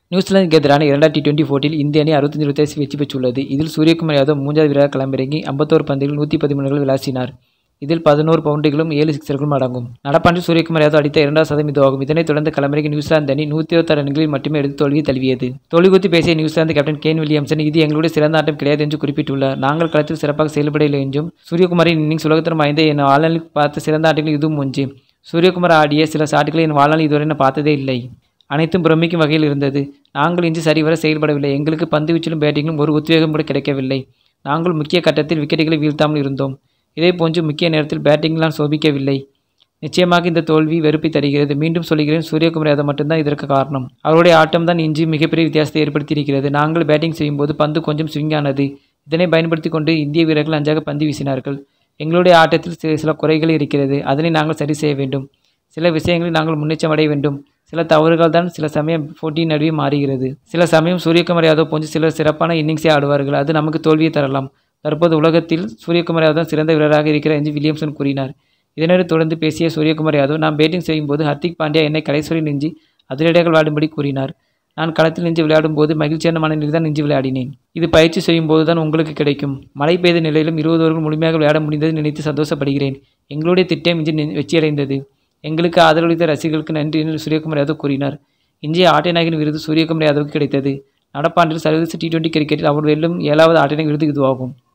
நியூசிலாந்துக்கு எதிரான இரண்டாம் டி டுவெண்டி போட்டியில் இந்திய அணி அறுபத்தஞ்சு இருபத்தி வெற்றி பெற்றுள்ளது இதில் சூரியகுமார் யாதவ் மூன்றாவது வீரராக களமிறங்கி ஐம்பத்தோரு பந்துகளில் நூற்றி பதிமூணுகள் விளாசினார் இதில் பதினோரு பவுண்டுகளும் ஏழு சிக்ஸர்களும் அடங்கும் நடப்பாண்டில் சூரியகுமார் யாதவ் அடித்த இரண்டாவது சதம் இதுவாகும் இதனைத் தொடர்ந்து களமிறங்கி நியூசிலாந்து அணி நூற்றி இருபத்தாறு ரன்களில் மட்டுமே எடுத்து தோல்வியை தழுவியது தோல்வி குறித்து பேசிய நியூசிலாந்து கேப்டன் கேன் வில்லியம்சன் இது எங்களுடைய சிறந்த ஆட்டம் கிடையாது என்று குறிப்பிட்டுள்ளார் நாங்கள் களத்தில் சிறப்பாக செயல்படவில்லை என்றும் சூரியகுமாரின் இன்னிங்ஸ் உலகத்தரம் வாய்ந்த என் வாழ்நாளில் பார்த்த சிறந்த ஆட்டங்கள் இதுவும் ஒன்று சூரியகுமார் ஆடிய சில ஷாட்டுகளை என் வாழ்நாள் இதுவரை நான் பார்த்ததே இல்லை அனைத்தும் பிரமிக்கும் வகையில் இருந்தது நாங்கள் இன்று சரிவர செயல்படவில்லை எங்களுக்கு பந்து வீச்சிலும் பேட்டிங்கிலும் ஒரு உத்வேகம் கூட கிடைக்கவில்லை நாங்கள் முக்கிய கட்டத்தில் விக்கெட்டுகளை வீழ்த்தாமல் இருந்தோம் இதேபோன்று முக்கிய நேரத்தில் பேட்டிங்லாம் சோபிக்கவில்லை நிச்சயமாக இந்த தோல்வி வெறுப்பை தருகிறது மீண்டும் சொல்கிறேன் சூரியகுமார் யாதவ் மட்டும்தான் இதற்கு காரணம் அவருடைய ஆட்டம் தான் இன்று மிகப்பெரிய வித்தியாசத்தை ஏற்படுத்தியிருக்கிறது நாங்கள் பேட்டிங் செய்யும்போது பந்து கொஞ்சம் ஸ்விங்கானது இதனை பயன்படுத்தி கொண்டு இந்திய வீரர்கள் அஞ்சாக பந்து வீசினார்கள் எங்களுடைய ஆட்டத்தில் சில சில குறைகள் இருக்கிறது அதனை நாங்கள் சரி செய்ய வேண்டும் சில விஷயங்களில் நாங்கள் முன்னேற்றம் அடைய வேண்டும் சில தவறுகள் தான் சில சமயம் போட்டியின் நடுவே மாறுகிறது சில சமயம் சூரியகுமார் யாதவ் போன்று சிலர் சிறப்பான இன்னிங்ஸை ஆடுவார்கள் அது நமக்கு தோல்வியை தரலாம் தற்போது உலகத்தில் சூரியகுமார் யாதவ் தான் சிறந்த வீரராக இருக்கிறார் என்று வில்லியம்சன் கூறினார் இதனைத் தொடர்ந்து பேசிய சூரியகுமார் யாதவ் நான் பேட்டிங் செய்யும்போது ஹர்திக் பாண்டியா என்னை கடைசி நின்று அதிரடியாக விளையாடும்படி கூறினார் நான் களத்தில் நின்று விளையாடும் போது மகிழ்ச்சியான மனநிலையில் தான் நின்று விளையாடினேன் இது பயிற்சி செய்யும் போது தான் உங்களுக்கு கிடைக்கும் மழை பெய்த நிலையிலும் இருபது ஓவர்கள் முழுமையாக விளையாட முடிந்தது நினைத்து சந்தோஷப்படுகிறேன் எங்களுடைய திட்டம் இன்று நி- வெற்றியடைந்தது எங்களுக்கு ஆதரவளித்த ரசிகர்களுக்கு நன்றி என்று சூரியகுமார் யாதவ் கூறினார் இந்திய ஆட்ட நாயகன் விருது சூரியகுமார் யாதவுக்கு கிடைத்தது நடப்பாண்டில் சர்வதேச டி டுவெண்டி கிரிக்கெட்டில் அவர் வெல்லும் ஏழாவது ஆட்ட நாயகன் விருது இதுவாகும்